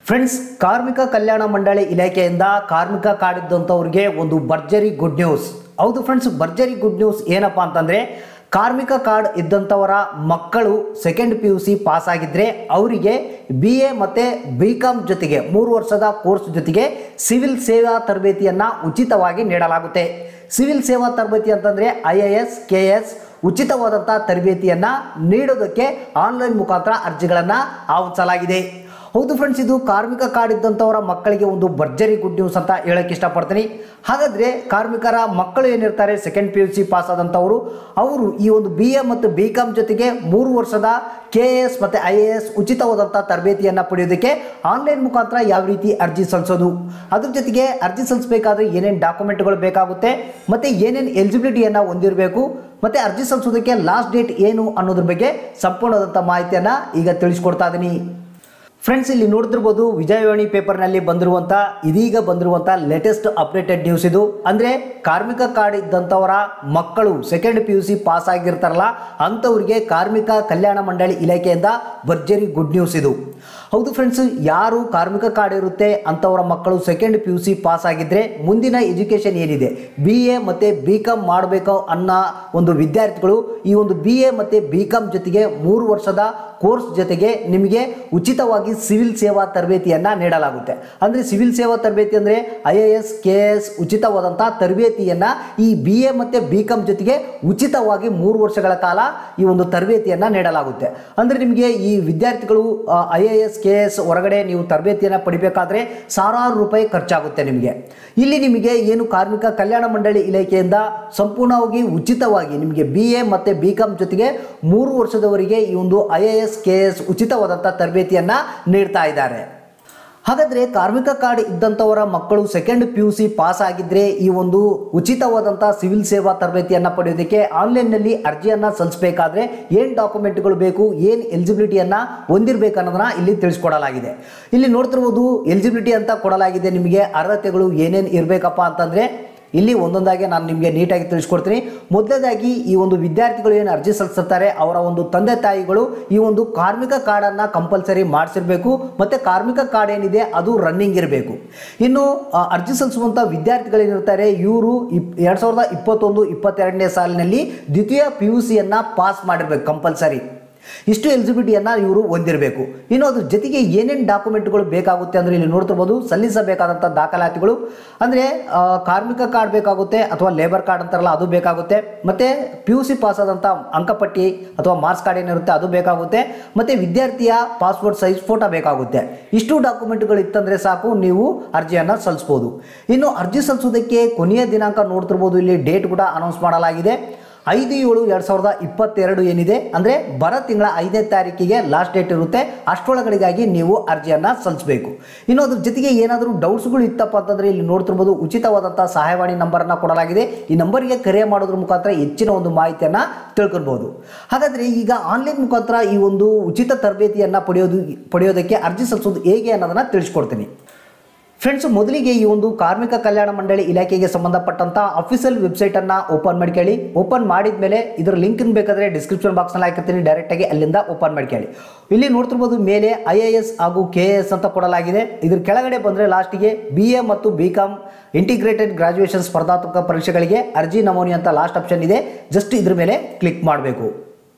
friends ಕಾರ್ಮಿಕ ಕಲ್ಯಾಣ ಮಂಡಳಿ ಇಲಾಖೆಯಿಂದ ಕಾರ್ಮಿಕ ಕಾರ್ಡ್ ಇದ್ದಂಥವ್ರಿಗೆ ಒಂದು ಭರ್ಜರಿ ಗುಡ್ ನ್ಯೂಸ್ ಹೌದು ಫ್ರೆಂಡ್ಸ್ ಭರ್ಜರಿ ಗುಡ್ ನ್ಯೂಸ್ ಏನಪ್ಪಾ ಅಂತಂದ್ರೆ ಕಾರ್ಮಿಕ ಕಾರ್ಡ್ ಇದ್ದಂಥವರ ಮಕ್ಕಳು second P U C pass ಆಗಿದ್ರೆ ಅವರಿಗೆ ಬಿ ಎ ಮತ್ತು ಬಿ ಕಾಮ್ ಜೊತೆಗೆ ಮೂರು ವರ್ಷದ ಕೋರ್ಸ್ ಜೊತೆಗೆ ಸಿವಿಲ್ ಸೇವಾ ತರಬೇತಿಯನ್ನು ಉಚಿತವಾಗಿ ನೀಡಲಾಗುತ್ತೆ ಸಿವಿಲ್ ಸೇವಾ ತರಬೇತಿ ಅಂತಂದರೆ I A S K A ಉಚಿತವಾದಂಥ ತರಬೇತಿಯನ್ನು ನೀಡೋದಕ್ಕೆ ಆನ್ಲೈನ್ ಮುಖಾಂತರ ಅರ್ಜಿಗಳನ್ನು ಆಹ್ವಾನಿಸಲಾಗಿದೆ ಹೌದು ಫ್ರೆಂಡ್ಸ್ ಇದು ಕಾರ್ಮಿಕ ಕಾರ್ಡ್ ಇದ್ದಂಥವರ ಮಕ್ಕಳಿಗೆ ಒಂದು ಭರ್ಜರಿ ಗುಡ್ ನ್ಯೂಸ್ ಅಂತ ಹೇಳಕ್ಕೆ ಇಷ್ಟಪಡ್ತೀನಿ ಹಾಗಾದರೆ ಕಾರ್ಮಿಕರ ಮಕ್ಕಳು ಏನಿರ್ತಾರೆ second P U C pass ಆದಂಥವರು ಅವರು ಈ ಒಂದು ಬಿ ಎ ಮತ್ತು ಬಿ ಕಾಮ್ ಜೊತೆಗೆ ಮೂರು ವರ್ಷದ ಕೆ ಎ ಎಸ್ ಮತ್ತು ಐ ಎ ಎಸ್ ಉಚಿತವಾದಂಥ ತರಬೇತಿಯನ್ನು ಪಡೆಯೋದಕ್ಕೆ ಆನ್ಲೈನ್ ಮುಖಾಂತರ ಯಾವ ರೀತಿ ಅರ್ಜಿ ಸಲ್ಲಿಸೋದು ಅದ್ರ ಜೊತೆಗೆ ಅರ್ಜಿ ಸಲ್ಲಿಸಬೇಕಾದ್ರೆ ಏನೇನು ಡಾಕ್ಯುಮೆಂಟ್ಗಳು ಬೇಕಾಗುತ್ತೆ ಮತ್ತು ಏನೇನು ಎಲಿಜಿಬಿಲಿಟಿಯನ್ನು ಹೊಂದಿರಬೇಕು ಮತ್ತು ಅರ್ಜಿ ಸಲ್ಲಿಸೋದಕ್ಕೆ ಲಾಸ್ಟ್ ಡೇಟ್ ಏನು ಅನ್ನೋದ್ರ ಬಗ್ಗೆ ಸಂಪೂರ್ಣವಾದಂಥ ಮಾಹಿತಿಯನ್ನು ಈಗ ತಿಳಿಸ್ಕೊಡ್ತಾ ಇದ್ದೀನಿ ಫ್ರೆಂಡ್ಸ್ ಇಲ್ಲಿ ನೋಡ್ತಿರ್ಬೋದು ವಿಜಯವಾಣಿ ಪೇಪರ್ನಲ್ಲಿ ಬಂದಿರುವಂಥ ಇದೀಗ ಬಂದಿರುವಂಥ ಲೇಟೆಸ್ಟ್ ಅಪ್ಡೇಟೆಡ್ ನ್ಯೂಸ್ ಇದು ಅಂದರೆ ಕಾರ್ಮಿಕ ಕಾರ್ಡ್ ಇದ್ದಂಥವರ ಮಕ್ಕಳು second P U C pass ಆಗಿರ್ತಾರಲ್ಲ ಅಂಥವ್ರಿಗೆ ಕಾರ್ಮಿಕ ಕಲ್ಯಾಣ ಮಂಡಳಿ ಇಲಾಖೆಯಿಂದ ಭರ್ಜರಿ ಗುಡ್ ನ್ಯೂಸ್ ಇದು ಹೌದು ಫ್ರೆಂಡ್ಸ್ ಯಾರು ಕಾರ್ಮಿಕ ಕಾರ್ಡ್ ಇರುತ್ತೆ ಅಂಥವರ ಮಕ್ಕಳು second P U C pass ಆಗಿದ್ದರೆ ಮುಂದಿನ ಎಜುಕೇಷನ್ ಏನಿದೆ ಬಿ ಎ ಮತ್ತು ಬಿ ಕಾಮ್ ಮಾಡಬೇಕು ಅನ್ನೋ ಒಂದು ವಿದ್ಯಾರ್ಥಿಗಳು ಈ ಒಂದು ಬಿ ಎ ಮತ್ತು ಬಿ ಕಾಮ್ ಜೊತೆಗೆ ಮೂರು ವರ್ಷದ ಕೋರ್ಸ್ ಜೊತೆಗೆ ನಿಮಗೆ ಉಚಿತವಾಗಿ ಸಿವಿಲ್ ಸೇವಾ ತರಬೇತಿಯನ್ನು ನೀಡಲಾಗುತ್ತೆ ಅಂದರೆ ಸಿವಿಲ್ ಸೇವಾ ತರಬೇತಿ ಅಂದರೆ I A S K A ಉಚಿತವಾದಂಥ ತರಬೇತಿಯನ್ನು ಈ ಬಿ ಎ ಮತ್ತು ಬಿ ಕಾಮ್ ಜೊತೆಗೆ ಉಚಿತವಾಗಿ ಮೂರು ವರ್ಷಗಳ ಕಾಲ ಈ ಒಂದು ತರಬೇತಿಯನ್ನು ನೀಡಲಾಗುತ್ತೆ ಅಂದರೆ ನಿಮಗೆ ಈ ವಿದ್ಯಾರ್ಥಿಗಳು I A S K A ಹೊರಗಡೆ ನೀವು ತರಬೇತಿಯನ್ನು ಪಡಿಬೇಕಾದ್ರೆ ಸಾವಿರಾರು ರೂಪಾಯಿ ಖರ್ಚಾಗುತ್ತೆ ನಿಮಗೆ ಇಲ್ಲಿ ನಿಮಗೆ ಏನು ಕಾರ್ಮಿಕ ಕಲ್ಯಾಣ ಮಂಡಳಿ ಇಲಾಖೆಯಿಂದ ಸಂಪೂರ್ಣವಾಗಿ ಉಚಿತವಾಗಿ ನಿಮಗೆ ಬಿ ಎ ಮತ್ತು ಬಿ ಕಾಮ್ ಜೊತೆಗೆ ಮೂರು ವರ್ಷದವರೆಗೆ ಈ ಒಂದು I A S K A ಉಚಿತವಾದಂಥ ತರಬೇತಿಯನ್ನು ನೀಡ್ತಾ ಇದ್ದಾರೆ ಹಾಗಾದರೆ ಕಾರ್ಮಿಕ ಕಾರ್ಡ್ ಇದ್ದಂಥವರ ಮಕ್ಕಳು second P U C pass ಆಗಿದ್ದರೆ ಈ ಒಂದು ಉಚಿತವಾದಂಥ ಸಿವಿಲ್ ಸೇವಾ ತರಬೇತಿಯನ್ನು ಪಡೆಯೋದಕ್ಕೆ ಆನ್ಲೈನ್ನಲ್ಲಿ ಅರ್ಜಿಯನ್ನು ಸಲ್ಲಿಸಬೇಕಾದ್ರೆ ಏನು ಡಾಕ್ಯುಮೆಂಟ್ಗಳು ಬೇಕು ಏನು ಎಲಿಜಿಬಿಲಿಟಿಯನ್ನು ಹೊಂದಿರಬೇಕು ಅನ್ನೋದನ್ನ ಇಲ್ಲಿ ತಿಳಿಸ್ಕೊಡಲಾಗಿದೆ ಇಲ್ಲಿ ನೋಡ್ತಿರ್ಬೋದು ಎಲಿಜಿಬಿಲಿಟಿ ಅಂತ ಕೊಡಲಾಗಿದೆ ನಿಮಗೆ ಅರ್ಹತೆಗಳು ಏನೇನು ಇರಬೇಕಪ್ಪ ಅಂತಂದರೆ ಇಲ್ಲಿ ಒಂದೊಂದಾಗಿ ನಾನು ನಿಮಗೆ ನೀಟಾಗಿ ತಿಳಿಸ್ಕೊಡ್ತೀನಿ ಮೊದಲನೇದಾಗಿ ಈ ಒಂದು ವಿದ್ಯಾರ್ಥಿಗಳು ಏನು ಅರ್ಜಿ ಸಲ್ಲಿಸ್ತಾರೆ ಅವರ ಒಂದು ತಂದೆ ತಾಯಿಗಳು ಈ ಒಂದು ಕಾರ್ಮಿಕ ಕಾರ್ಡನ್ನು ಕಂಪಲ್ಸರಿ ಮಾಡಿಸಿರ್ಬೇಕು ಮತ್ತು ಕಾರ್ಮಿಕ ಕಾರ್ಡ್ ಏನಿದೆ ಅದು ರನ್ನಿಂಗ್ ಇರಬೇಕು ಇನ್ನು ಆ, ಅರ್ಜಿ ಸಲ್ಲಿಸುವಂಥ ವಿದ್ಯಾರ್ಥಿಗಳೇನಿರ್ತಾರೆ ಇವರು ಇಪ್ ಎರಡು ಸಾವಿರದ ಇಪ್ಪತ್ತೊಂದು ಇಪ್ಪತ್ತೆರಡನೇ ಸಾಲಿನಲ್ಲಿ ದ್ವಿತೀಯ ಪಿ ಯು ಸಿಯನ್ನು ಪಾಸ್ ಮಾಡಿರ್ಬೇಕು ಕಂಪಲ್ಸರಿ ಇಷ್ಟು ಎಲಿಜಿಬಿಲಿಟಿಯನ್ನು ಇವರು ಹೊಂದಿರಬೇಕು ಇನ್ನು ಅದ್ರ ಜೊತೆಗೆ ಏನೇನು ಡಾಕ್ಯುಮೆಂಟ್ಗಳು ಬೇಕಾಗುತ್ತೆ ಅಂದರೆ ಇಲ್ಲಿ ನೋಡ್ತಿರ್ಬೋದು ಸಲ್ಲಿಸಬೇಕಾದಂಥ ದಾಖಲಾತಿಗಳು ಅಂದರೆ ಕಾರ್ಮಿಕ ಕಾರ್ಡ್ ಬೇಕಾಗುತ್ತೆ ಅಥವಾ ಲೇಬರ್ ಕಾರ್ಡ್ ಅಂತಾರಲ್ಲ ಅದು ಬೇಕಾಗುತ್ತೆ ಮತ್ತು ಪಿ ಯು ಸಿ ಪಾಸ್ ಆದಂಥ ಅಂಕಪಟ್ಟಿ ಅಥವಾ ಮಾರ್ಕ್ಸ್ ಕಾರ್ಡ್ ಏನಿರುತ್ತೆ ಅದು ಬೇಕಾಗುತ್ತೆ ಮತ್ತು ವಿದ್ಯಾರ್ಥಿಯ ಪಾಸ್ಪೋರ್ಟ್ ಸೈಜ್ ಫೋಟೋ ಬೇಕಾಗುತ್ತೆ ಇಷ್ಟು ಡಾಕ್ಯುಮೆಂಟ್ಗಳು ಇತ್ತಂದರೆ ಸಾಕು ನೀವು ಅರ್ಜಿಯನ್ನು ಸಲ್ಲಿಸ್ಬೋದು ಇನ್ನು ಅರ್ಜಿ ಸಲ್ಲಿಸೋದಕ್ಕೆ ಕೊನೆಯ ದಿನಾಂಕ ನೋಡ್ತಿರ್ಬೋದು ಇಲ್ಲಿ ಡೇಟ್ ಕೂಡ ಅನೌನ್ಸ್ ಮಾಡಲಾಗಿದೆ ಐದು ಏಳು ಎರಡು ಸಾವಿರದ ಇಪ್ಪತ್ತೆರಡು ಏನಿದೆ ಅಂದರೆ ಬರ ತಿಂಗಳ ಐದನೇ ತಾರೀಕಿಗೆ ಲಾಸ್ಟ್ ಡೇಟ್ ಇರುತ್ತೆ ಅಷ್ಟರೊಳಗಡೆಗಾಗಿ ನೀವು ಅರ್ಜಿಯನ್ನು ಸಲ್ಲಿಸಬೇಕು ಇನ್ನು ಅದ್ರ ಜೊತೆಗೆ ಏನಾದರೂ ಡೌಟ್ಸ್ಗಳು ಇತ್ತಪ್ಪ ಅಂತಂದರೆ ಇಲ್ಲಿ ನೋಡ್ತಿರ್ಬೋದು ಉಚಿತವಾದಂಥ ಸಹಾಯವಾಣಿ ನಂಬರನ್ನು ಕೊಡಲಾಗಿದೆ ಈ ನಂಬರ್ಗೆ ಕರೆ ಮಾಡೋದ್ರ ಮುಖಾಂತರ ಹೆಚ್ಚಿನ ಒಂದು ಮಾಹಿತಿಯನ್ನು ತಿಳ್ಕೊಳ್ಬೋದು ಹಾಗಾದರೆ ಈಗ ಆನ್ಲೈನ್ ಮುಖಾಂತರ ಈ ಒಂದು ಉಚಿತ ತರಬೇತಿಯನ್ನು ಪಡೆಯೋದು ಪಡೆಯೋದಕ್ಕೆ ಅರ್ಜಿ ಸಲ್ಲಿಸೋದು ಹೇಗೆ ಅನ್ನೋದನ್ನು ತಿಳಿಸ್ಕೊಡ್ತೀನಿ ಫ್ರೆಂಡ್ಸ್ ಮೊದಲಿಗೆ ಈ ಒಂದು ಕಾರ್ಮಿಕ ಕಲ್ಯಾಣ ಮಂಡಳಿ ಇಲಾಖೆಗೆ ಸಂಬಂಧಪಟ್ಟಂತ ಅಫಿಷಿಯಲ್ ವೆಬ್ಸೈಟನ್ನು ಓಪನ್ ಮಾಡ್ಕೊಳ್ಳಿ ಓಪನ್ ಮಾಡಿದ ಮೇಲೆ ಇದರ ಲಿಂಕ್ ಬೇಕಾದರೆ ಡಿಸ್ಕ್ರಿಪ್ಷನ್ ಬಾಕ್ಸ್ನಲ್ಲಿ ಹಾಕಿರ್ತೀನಿ ಡೈರೆಕ್ಟಾಗಿ ಅಲ್ಲಿಂದ ಓಪನ್ ಮಾಡ್ಕೊಳ್ಳಿ ಇಲ್ಲಿ ನೋಡ್ತಿರ್ಬೋದು ಮೇಲೆ ಐ ಎ ಎಸ್ ಹಾಗೂ ಕೆ ಎ ಎಸ್ ಅಂತ ಕೊಡಲಾಗಿದೆ ಇದ್ರ ಕೆಳಗಡೆ ಬಂದರೆ ಲಾಸ್ಟಿಗೆ ಬಿ ಎ ಮತ್ತು ಬಿ ಕಾಮ್ ಇಂಟಿಗ್ರೇಟೆಡ್ ಗ್ರಾಜುಯೇಷನ್ ಸ್ಪರ್ಧಾತ್ಮಕ ಪರೀಕ್ಷೆಗಳಿಗೆ ಅರ್ಜಿ ನಮೂನಿ ಅಂತ ಲಾಸ್ಟ್ ಆಪ್ಷನ್ ಇದೆ ಜಸ್ಟ್ ಇದ್ರ ಮೇಲೆ ಕ್ಲಿಕ್ ಮಾಡಬೇಕು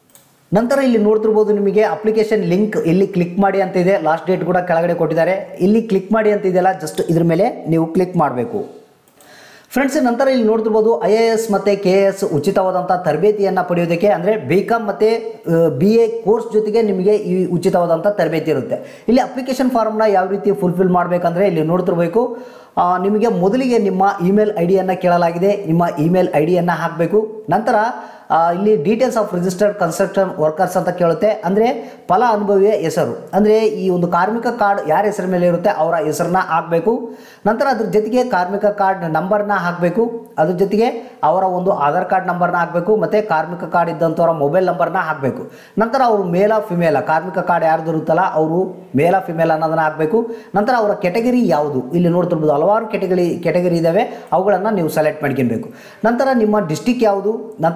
ನಂತರ ಇಲ್ಲಿ ನೋಡ್ತಿರ್ಬೋದು ನಿಮಗೆ ಅಪ್ಲಿಕೇಶನ್ ಲಿಂಕ್ ಇಲ್ಲಿ ಕ್ಲಿಕ್ ಮಾಡಿ ಅಂತ ಇದೆ ಲಾಸ್ಟ್ ಡೇಟ್ ಕೂಡ ಕೆಳಗಡೆ ಕೊಟ್ಟಿದ್ದಾರೆ ಇಲ್ಲಿ ಕ್ಲಿಕ್ ಮಾಡಿ ಅಂತ ಇದೆಯಲ್ಲ ಜಸ್ಟ್ ಇದ್ರ ಮೇಲೆ ನೀವು ಕ್ಲಿಕ್ ಮಾಡಬೇಕು ಫ್ರೆಂಡ್ಸ್ ನಂತರ ಇಲ್ಲಿ ನೋಡ್ತಿರ್ಬೋದು ಐ ಎ ಎಸ್ ಮತ್ತು ಕೆ ಎ ಎಸ್ ಉಚಿತವಾದಂಥ ತರಬೇತಿಯನ್ನು ಪಡೆಯೋದಕ್ಕೆ ಅಂದರೆ ಬಿ ಕಾಮ್ ಮತ್ತು ಬಿ ಎ ಕೋರ್ಸ್ ಜೊತೆಗೆ ನಿಮಗೆ ಈ ಉಚಿತವಾದಂಥ ತರಬೇತಿ ಇರುತ್ತೆ ಇಲ್ಲಿ ಅಪ್ಲಿಕೇಶನ್ ಫಾರ್ಮ್ನ ಯಾವ ರೀತಿ ಫುಲ್ಫಿಲ್ ಮಾಡಬೇಕಂದ್ರೆ ಇಲ್ಲಿ ನೋಡ್ತಿರ್ಬೇಕು ಆ, ನಿಮಗೆ ಮೊದಲಿಗೆ ನಿಮ್ಮ ಇಮೇಲ್ ಐ ಡಿಯನ್ನು ಕೇಳಲಾಗಿದೆ ನಿಮ್ಮ ಇಮೇಲ್ ಐ ಡಿಯನ್ನು ಹಾಕಬೇಕು ನಂತರ ಆ, ಇಲ್ಲಿ details of registered construction workers ಅಂತ ಕೇಳುತ್ತೆ ಅಂದರೆ ಫಲ ಅನುಭವಿಯ ಹೆಸರು ಅಂದರೆ ಈ ಒಂದು ಕಾರ್ಮಿಕ ಕಾರ್ಡ್ ಯಾರ ಹೆಸರ ಮೇಲೆ ಇರುತ್ತೆ ಅವರ ಹೆಸರನ್ನ ಹಾಕಬೇಕು ನಂತರ ಅದ್ರ ಜೊತೆಗೆ ಕಾರ್ಮಿಕ ಕಾರ್ಡ್ ನಂಬರ್ನ ಹಾಕಬೇಕು ಅದ್ರ ಜೊತೆಗೆ ಅವರ ಒಂದು ಆಧಾರ್ ಕಾರ್ಡ್ ನಂಬರ್ನ ಹಾಕಬೇಕು ಮತ್ತು ಕಾರ್ಮಿಕ ಕಾರ್ಡ್ ಇದ್ದಂಥವರ ಮೊಬೈಲ್ ನಂಬರ್ನ ಹಾಕಬೇಕು ನಂತರ ಅವರು ಮೇಲ ಫಿಮೇಲ ಕಾರ್ಮಿಕ ಕಾರ್ಡ್ ಯಾರ್ದು ಇರುತ್ತಲ್ಲ ಅವರು ಮೇಲ ಫಿಮೇಲ್ ಅನ್ನೋದನ್ನ ಹಾಕಬೇಕು ನಂತರ ಅವರ ಕೆಟಗರಿ ಯಾವುದು ಇಲ್ಲಿ ನೋಡ್ತಿರ್ಬೋದು ಹಲವಾರು ಕೆಟಗರಿ ಕೆಟಗರಿ ಇದ್ದಾವೆ ಅವುಗಳನ್ನು ನೀವು ಸೆಲೆಕ್ಟ್ ಮಾಡ್ಕೊಬೇಕು ನಂತರ ನಿಮ್ಮ ಡಿಸ್ಟಿಕ್ ಯಾವುದು ನಂತರ ಇಲ್ಲಿ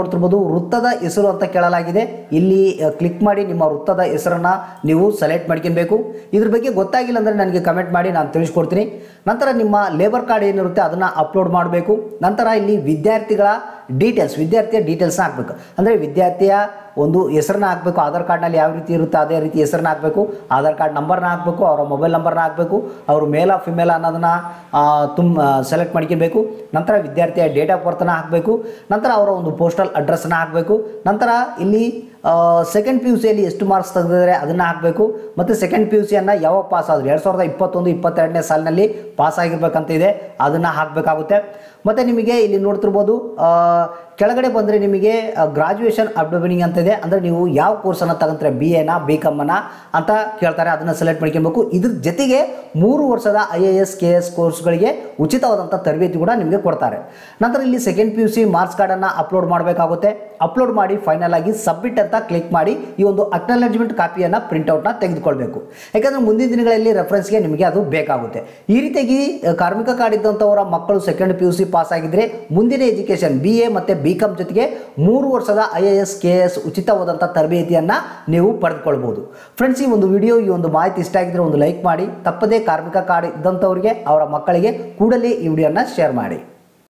ನೋಡ್ತಿರ್ಬೋದು ವೃತ್ತದ ಹೆಸರು ಅಂತ ಕೇಳಲಾಗಿದೆ ಇಲ್ಲಿ ಕ್ಲಿಕ್ ಮಾಡಿ ನಿಮ್ಮ ವೃತ್ತದ ಹೆಸರನ್ನ ನೀವು ಸೆಲೆಕ್ಟ್ ಮಾಡ್ಕೊಬೇಕು ಇದ್ರ ಬಗ್ಗೆ ಗೊತ್ತಾಗಿಲ್ಲ ಅಂದರೆ ನನಗೆ ಕಮೆಂಟ್ ಮಾಡಿ ನಾನು ತಿಳಿಸ್ಕೊಡ್ತೀನಿ ನಂತರ ನಿಮ್ಮ ಲೇಬರ್ ಕಾರ್ಡ್ ಏನಿರುತ್ತೆ ಅದನ್ನು ಅಪ್ಲೋಡ್ ಮಾಡಬೇಕು ನಂತರ ಇಲ್ಲಿ ವಿದ್ಯಾರ್ಥಿಗಳ ಡೀಟೇಲ್ಸ್ ವಿದ್ಯಾರ್ಥಿಯ ಡೀಟೇಲ್ಸ್ನ ಹಾಕಬೇಕು ಅಂದರೆ ವಿದ್ಯಾರ್ಥಿಯ ಒಂದು ಹೆಸರನ್ನ ಹಾಕಬೇಕು ಆಧಾರ್ ಕಾರ್ಡ್ನಲ್ಲಿ ಯಾವ ರೀತಿ ಇರುತ್ತೆ ಅದೇ ರೀತಿ ಹೆಸರನ್ನ ಹಾಕಬೇಕು ಆಧಾರ್ ಕಾರ್ಡ್ ನಂಬರ್ನ ಹಾಕಬೇಕು ಅವರ ಮೊಬೈಲ್ ನಂಬರ್ನ ಹಾಕಬೇಕು ಅವರು ಮೇಲ ಫಿಮೇಲ್ ಅನ್ನೋದನ್ನ ತುಂಬ ಸೆಲೆಕ್ಟ್ ಮಾಡ್ಕೊಬೇಕು ನಂತರ ವಿದ್ಯಾರ್ಥಿಯ ಡೇಟ್ ಆಫ್ ಬರ್ತನ್ನ ಹಾಕಬೇಕು ನಂತರ ಅವರ ಒಂದು ಪೋಸ್ಟಲ್ ಅಡ್ರೆಸ್ನ ಹಾಕಬೇಕು ನಂತರ ಇಲ್ಲಿ ಸೆಕೆಂಡ್ ಪಿ ಯು ಸಿಯಲ್ಲಿ ಎಷ್ಟು ಮಾರ್ಕ್ಸ್ ತೆಗೆದಿದ್ದಾರೆ ಅದನ್ನು ಹಾಕಬೇಕು ಮತ್ತು ಸೆಕೆಂಡ್ ಪಿ ಯು ಸಿಯನ್ನು ಯಾವಾಗ ಪಾಸ್ ಆದರು ಎರಡು ಸಾವಿರದ ಇಪ್ಪತ್ತೊಂದು ಇಪ್ಪತ್ತೆರಡನೇ ಸಾಲಿನಲ್ಲಿ ಪಾಸ್ ಆಗಿರ್ಬೇಕಂತ ಇದೆ ಅದನ್ನು ಹಾಕಬೇಕಾಗುತ್ತೆ ಮತ್ತು ನಿಮಗೆ ಇಲ್ಲಿ ನೋಡ್ತಿರ್ಬೋದು ಆ, ಕೆಳಗಡೆ ಬಂದರೆ ನಿಮಗೆ ಗ್ರಾಜುಯೇಷನ್ ಅಬ್ಡಮಿನಿಂಗ್ ಅಂತ ಇದೆ ಅಂದರೆ ನೀವು ಯಾವ ಕೋರ್ಸನ್ನು ತಗೊಂತಾರೆ ಬಿ ಎನ ಬಿ ಕಮ್ಮನ ಅಂತ ಕೇಳ್ತಾರೆ ಅದನ್ನು ಸೆಲೆಕ್ಟ್ ಮಾಡ್ಕೊಬೇಕು ಇದ್ರ ಜೊತೆಗೆ ಮೂರು ವರ್ಷದ I A S K A ಕೋರ್ಸ್ಗಳಿಗೆ ಉಚಿತವಾದಂಥ ತರಬೇತಿ ಕೂಡ ನಿಮಗೆ ಕೊಡ್ತಾರೆ ನಂತರ ಇಲ್ಲಿ second P U C marks ಕಾರ್ಡನ್ನು ಅಪ್ಲೋಡ್ ಮಾಡಬೇಕಾಗುತ್ತೆ ಅಪ್ಲೋಡ್ ಮಾಡಿ ಫೈನಲ್ ಆಗಿ ಸಬ್ಮಿಟ್ ಅಂತ ಕ್ಲಿಕ್ ಮಾಡಿ ಈ ಒಂದು ಅಕ್ನಾಲಜ್ಮೆಂಟ್ ಕಾಪಿಯನ್ನು ಪ್ರಿಂಟ್ಔಟ್ನ ತೆಗೆದುಕೊಳ್ಬೇಕು ಯಾಕಂದರೆ ಮುಂದಿನ ದಿನಗಳಲ್ಲಿ ರೆಫರೆನ್ಸ್ಗೆ ನಿಮಗೆ ಅದು ಬೇಕಾಗುತ್ತೆ ಈ ರೀತಿಯಾಗಿ ಅಹ್, ಕಾರ್ಮಿಕ ಕಾರ್ಡ್ ಇದ್ದಂಥವರ ಮಕ್ಕಳು second P U C pass ಆಗಿದ್ರೆ ಮುಂದಿನ ಎಜುಕೇಷನ್ ಬಿ ಎ ಮತ್ತು ಬಿ ಕಾಮ್ ಜೊತೆಗೆ ಮೂರು ವರ್ಷದ I A S K A ಉಚಿತವಾದಂಥ ತರಬೇತಿಯನ್ನು ನೀವು ಪಡೆದುಕೊಳ್ಬೋದು ಫ್ರೆಂಡ್ಸ್ ಈ ಒಂದು ವಿಡಿಯೋ ಈ ಒಂದು ಮಾಹಿತಿ ಇಷ್ಟ ಆಗಿದ್ರೆ ಒಂದು ಲೈಕ್ ಮಾಡಿ ತಪ್ಪದೇ ಕಾರ್ಮಿಕ ಕಾರ್ಡ್ ಇದ್ದಂಥವರಿಗೆ ಅವರ ಮಕ್ಕಳಿಗೆ ಕೂಡಲೇ ಈ ವಿಡಿಯೋನ ಶೇರ್ ಮಾಡಿ